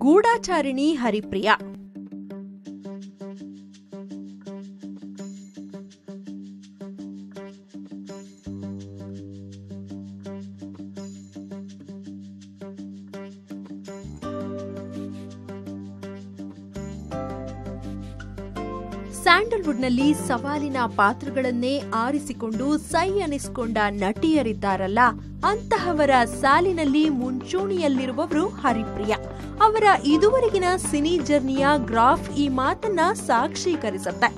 ಗೂಢಾಚಾರಿಣಿ ಹರಿಪ್ರಿಯಾ ಸ್ಯಾಂಡಲ್ವುಡ್ನಲ್ಲಿ ಸವಾಲಿನ ಪಾತ್ರಗಳನ್ನೇ ಆರಿಸಿಕೊಂಡು ಸೈ ಅನಿಸಿಕೊಂಡ ನಟಿಯರಿದ್ದಾರಲ್ಲ ಅಂತಹವರ ಸಾಲಿನಲ್ಲಿ ಮುಂಚೂಣಿಯಲ್ಲಿರುವವರು ಹರಿಪ್ರಿಯಾ ಅವರ ಇದುವರೆಗಿನ ಸಿನಿ ಜರ್ನಿಯ ಗ್ರಾಫ್ ಈ ಮಾತನ್ನ ಸಾಕ್ಷೀಕರಿಸುತ್ತೆ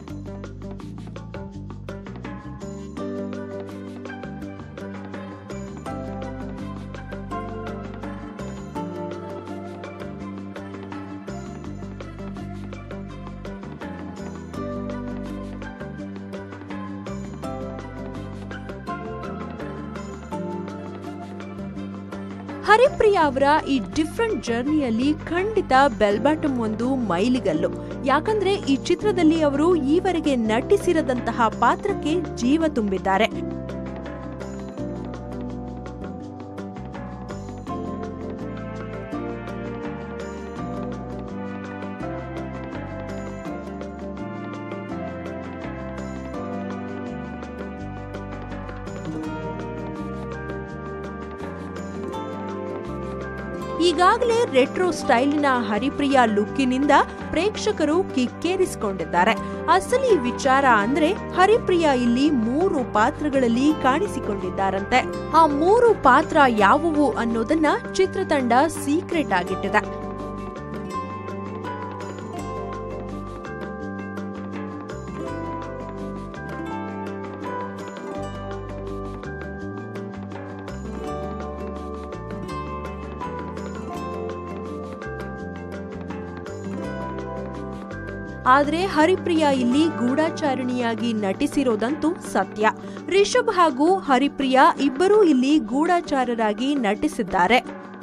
ಹರಿಪ್ರಿಯಾ ಅವರ ಈ ಡಿಫ್ರೆಂಟ್ ಜರ್ನಿಯಲ್ಲಿ ಖಂಡಿತ ಬೆಲ್ ಬಾಟಮ್ ಒಂದು ಮೈಲಿಗಲ್ಲು ಯಾಕಂದ್ರೆ ಈ ಚಿತ್ರದಲ್ಲಿ ಅವರು ಈವರೆಗೆ ನಟಿಸಿರದಂತಹ ಪಾತ್ರಕ್ಕೆ ಜೀವ ತುಂಬಿದ್ದಾರೆ ಈಗಾಗಲೇ ರೆಟ್ರೋ ಸ್ಟೈಲಿನ ಹರಿಪ್ರಿಯಾ ಲುಕ್ಕಿನಿಂದ ಪ್ರೇಕ್ಷಕರು ಕಿಕ್ಕೇರಿಸಿಕೊಂಡಿದ್ದಾರೆ ಅಸಲಿ ವಿಚಾರ ಅಂದ್ರೆ ಹರಿಪ್ರಿಯಾ ಇಲ್ಲಿ ಮೂರು ಪಾತ್ರಗಳಲ್ಲಿ ಕಾಣಿಸಿಕೊಂಡಿದ್ದಾರಂತೆ ಆ ಮೂರು ಪಾತ್ರ ಯಾವುವು ಅನ್ನೋದನ್ನ ಚಿತ್ರತಂಡ ಸೀಕ್ರೆಟ್ ಆಗಿಟ್ಟಿದೆ ಆದ್ರೆ ಹರಿಪ್ರಿಯಾ ಇಲ್ಲಿ ಗೂಢಾಚಾರಿಣಿಯಾಗಿ ನಟಿಸಿರೋದಂತೂ ಸತ್ಯ ರಿಷಬ್ ಹಾಗೂ ಹರಿಪ್ರಿಯಾ ಇಬ್ಬರೂ ಇಲ್ಲಿ ಗೂಢಾಚಾರರಾಗಿ ನಟಿಸಿದ್ದಾರೆ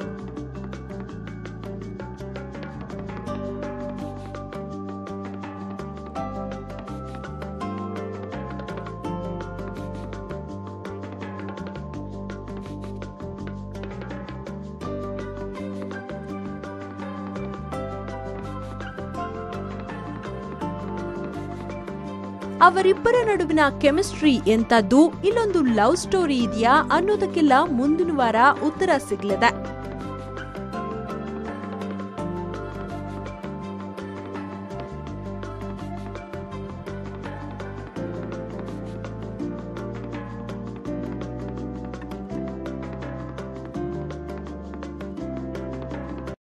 ಅವರಿಬ್ಬರ ನಡುವಿನ ಕೆಮಿಸ್ಟ್ರಿ ಎಂತದ್ದು ಇಲ್ಲೊಂದು ಲವ್ ಸ್ಟೋರಿ ಇದೆಯಾ ಅನ್ನೋದಕ್ಕೆಲ್ಲ ಮುಂದಿನ ವಾರ ಉತ್ತರ ಸಿಗ್ಲಿದೆ